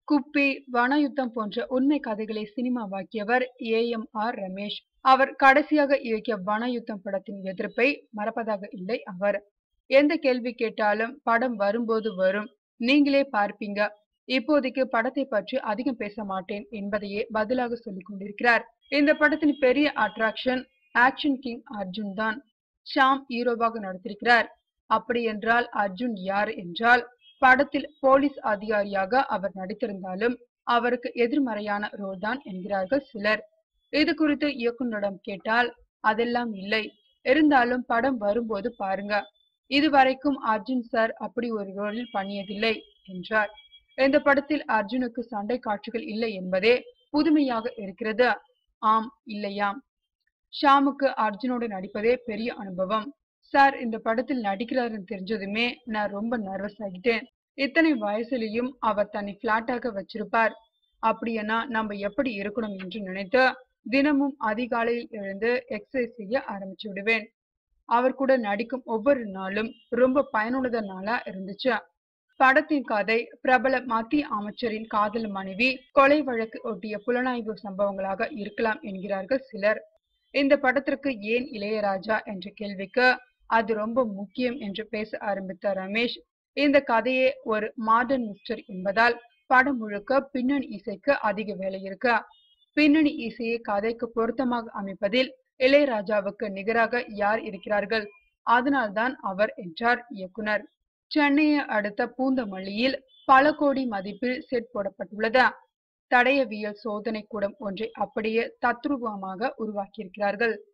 குப்பி வனயுத்தம் போன்ற உண்மை கதைகளை சினிமாவாக்கியவர் ஏ எம் ஆர் ரமேஷ் அவர் கடைசியாக இயக்கிய வனயுத்தம் படத்தின் எதிர்ப்பை மறப்பதாக இல்லை அவர் எந்த கேள்வி கேட்டாலும் படம் வரும்போது வரும் நீங்களே பார்ப்பீங்க இப்போதைக்கு படத்தை பற்றி அதிகம் பேச மாட்டேன் என்பதையே பதிலாக சொல்லிக் கொண்டிருக்கிறார் இந்த படத்தின் பெரிய அட்ராக்ஷன் ஆக்ஷன் கிங் அர்ஜுன் தான் ஷாம் ஹீரோவாக நடித்திருக்கிறார் அப்படி என்றால் அர்ஜுன் யார் என்றால் படத்தில் போலீஸ் அதிகாரியாக அவர் நடித்திருந்தாலும் அவருக்கு எதிர்மறையான ரோல் தான் என்கிறார்கள் சிலர் இது குறித்து இயக்குனரிடம் கேட்டால் அதெல்லாம் இல்லை இருந்தாலும் படம் வரும்போது பாருங்க இதுவரைக்கும் அர்ஜுன் சார் அப்படி ஒரு ரோலில் பண்ணியதில்லை என்றார் இந்த படத்தில் அர்ஜுனுக்கு சண்டை காட்சிகள் இல்லை என்பதே புதுமையாக இருக்கிறது ஆம் இல்லையாம் ஷாமுக்கு அர்ஜுனோடு நடிப்பதே பெரிய அனுபவம் சார் இந்த படத்தில் நடிக்கிறாருன்னு தெரிஞ்சதுமே நான் ரொம்ப நர்வஸ் ஆகிட்டேன் இத்தனை வயசுலயும் அவர் தன்னை பிளாட்டாக வச்சிருப்பார் அப்படின்னா நம்ம எப்படி இருக்கணும் என்று நினைத்து தினமும் அதிகாலையில் எழுந்து எக்ஸசைஸ் செய்ய ஆரம்பிச்சு விடுவேன் அவர் கூட நடிக்கும் ஒவ்வொரு நாளும் ரொம்ப பயனுள்ள நாளா இருந்துச்சு படத்தின் கதை பிரபல மத்திய அமைச்சரின் காதல் மனைவி கொலை வழக்கு ஒட்டிய புலனாய்வு சம்பவங்களாக இருக்கலாம் என்கிறார்கள் சிலர் இந்த படத்திற்கு ஏன் இளையராஜா என்ற கேள்விக்கு அது ரொம்ப முக்கியம் என்று பேச ஆரம்பித்த ரமேஷ் இந்த கதையே ஒரு மாடர்ன் மிஸ்டர் என்பதால் படம் முழுக்க பின்னணி இசைக்கு அதிக வேலை இருக்கு பின்னணி இசையை கதைக்கு பொருத்தமாக அமைப்பதில் இளையராஜாவுக்கு நிகராக யார் இருக்கிறார்கள் அதனால்தான் அவர் என்றார் இயக்குனர் சென்னையை அடுத்த பூந்தமல்லியில் பல கோடி மதிப்பில் செட் போடப்பட்டுள்ளது தடயவியல் சோதனை கூடம் ஒன்றை அப்படியே தத்ரூபமாக உருவாக்கியிருக்கிறார்கள்